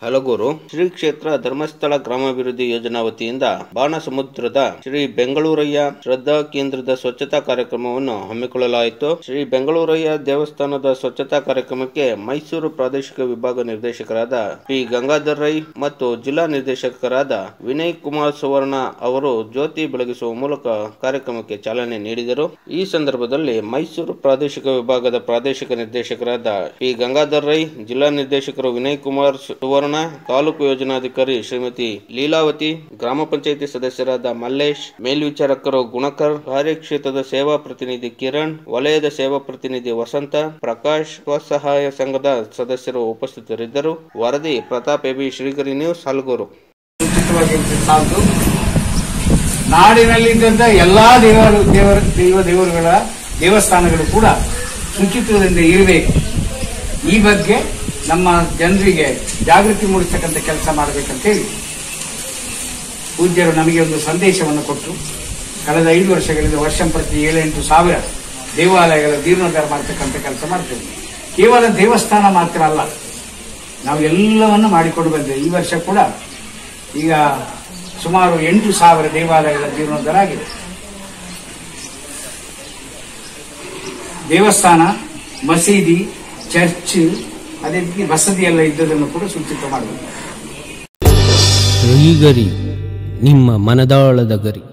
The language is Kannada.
ಹಲಗೂರು ಶ್ರೀ ಕ್ಷೇತ್ರ ಧರ್ಮಸ್ಥಳ ಗ್ರಾಮಾಭಿವೃದ್ಧಿ ಯೋಜನಾ ವತಿಯಿಂದ ಬಾಣಸಮುದ್ರದ ಶ್ರೀ ಬೆಂಗಳೂರಯ್ಯ ಶ್ರದ್ಧಾ ಕೇಂದ್ರದ ಸ್ವಚ್ಛತಾ ಕಾರ್ಯಕ್ರಮವನ್ನು ಹಮ್ಮಿಕೊಳ್ಳಲಾಯಿತು ಶ್ರೀ ಬೆಂಗಳೂರಯ್ಯ ದೇವಸ್ಥಾನದ ಸ್ವಚ್ಛತಾ ಕಾರ್ಯಕ್ರಮಕ್ಕೆ ಮೈಸೂರು ಪ್ರಾದೇಶಿಕ ವಿಭಾಗ ನಿರ್ದೇಶಕರಾದ ಪಿ ಗಂಗಾಧರ್ ರೈ ಮತ್ತು ಜಿಲ್ಲಾ ನಿರ್ದೇಶಕರಾದ ವಿನಯ್ ಕುಮಾರ್ ಸುವರ್ಣ ಅವರು ಜ್ಯೋತಿ ಬೆಳಗಿಸುವ ಮೂಲಕ ಕಾರ್ಯಕ್ರಮಕ್ಕೆ ಚಾಲನೆ ನೀಡಿದರು ಈ ಸಂದರ್ಭದಲ್ಲಿ ಮೈಸೂರು ಪ್ರಾದೇಶಿಕ ವಿಭಾಗದ ಪ್ರಾದೇಶಿಕ ನಿರ್ದೇಶಕರಾದ ಪಿ ಗಂಗಾಧರ್ ರೈ ಜಿಲ್ಲಾ ನಿರ್ದೇಶಕರು ವಿನಯ್ ಕುಮಾರ್ ಸುವರ್ಣ ತಾಲೂಕು ಯೋಜನಾಧಿಕಾರಿ ಶ್ರೀಮತಿ ಲೀಲಾವತಿ ಗ್ರಾಮ ಪಂಚಾಯಿತಿ ಸದಸ್ಯರಾದ ಮಲ್ಲೇಶ್ ಮೇಲ್ವಿಚಾರಕರು ಗುಣಕರ್ ಕಾರ್ಯಕ್ಷೇತ್ರದ ಸೇವಾ ಪ್ರತಿನಿಧಿ ಕಿರಣ್ ವಲಯದ ಸೇವಾ ಪ್ರತಿನಿಧಿ ವಸಂತ ಪ್ರಕಾಶ್ ಸ್ವಸಹಾಯ ಸಂಘದ ಸದಸ್ಯರು ಉಪಸ್ಥಿತರಿದ್ದರು ವರದಿ ಪ್ರತಾಪ್ ಎಬಿ ಶ್ರೀಗರಿ ನ್ಯೂಸ್ ಹಲಗೂರು ಉಚಿತವಾಗಿರುತ್ತೆ ಸಾಲದು ನಾಡಿನಲ್ಲಿದ್ದಂಥ ಎಲ್ಲಾ ದೇವರು ದೇವರ ದೈವ ದೇವರುಗಳ ದೇವಸ್ಥಾನಗಳು ಕೂಡ ಶುಚಿತ್ವದಿಂದ ಇರಬೇಕು ಈ ಬಗ್ಗೆ ನಮ್ಮ ಜನರಿಗೆ ಜಾಗೃತಿ ಮೂಡಿಸ್ತಕ್ಕಂಥ ಕೆಲಸ ಮಾಡಬೇಕಂತೇಳಿ ಪೂಜ್ಯರು ನಮಗೆ ಒಂದು ಸಂದೇಶವನ್ನು ಕೊಟ್ಟರು ಕಳೆದ ಐದು ವರ್ಷಗಳಿಂದ ವರ್ಷ ಪ್ರತಿ ಏಳೆಂಟು ಸಾವಿರ ದೇವಾಲಯಗಳ ಜೀರ್ಣೋದ್ಧಾರ ಮಾಡ್ತಕ್ಕಂಥ ಕೆಲಸ ಮಾಡ್ತೇವೆ ಕೇವಲ ದೇವಸ್ಥಾನ ಮಾತ್ರ ಅಲ್ಲ ನಾವು ಎಲ್ಲವನ್ನು ಮಾಡಿಕೊಂಡು ಬಂದೇವೆ ಈ ವರ್ಷ ಕೂಡ ಈಗ ಸುಮಾರು ಎಂಟು ಸಾವಿರ ದೇವಾಲಯಗಳ ಜೀರ್ಣೋದ್ಧಾರ ಆಗಿದೆ ದೇವಸ್ಥಾನ ಮಸೀದಿ ಚರ್ಚ್ ಅದೇ ರೀತಿ ಬಸದಿ ಎಲ್ಲ ಇದ್ದದನ್ನು ಕೂಡ ಸೂಚಿತ ಮಾಡಬೇಕು ಶ್ರೀಗರಿ ನಿಮ್ಮ ಮನದಾಳದ ಗರಿ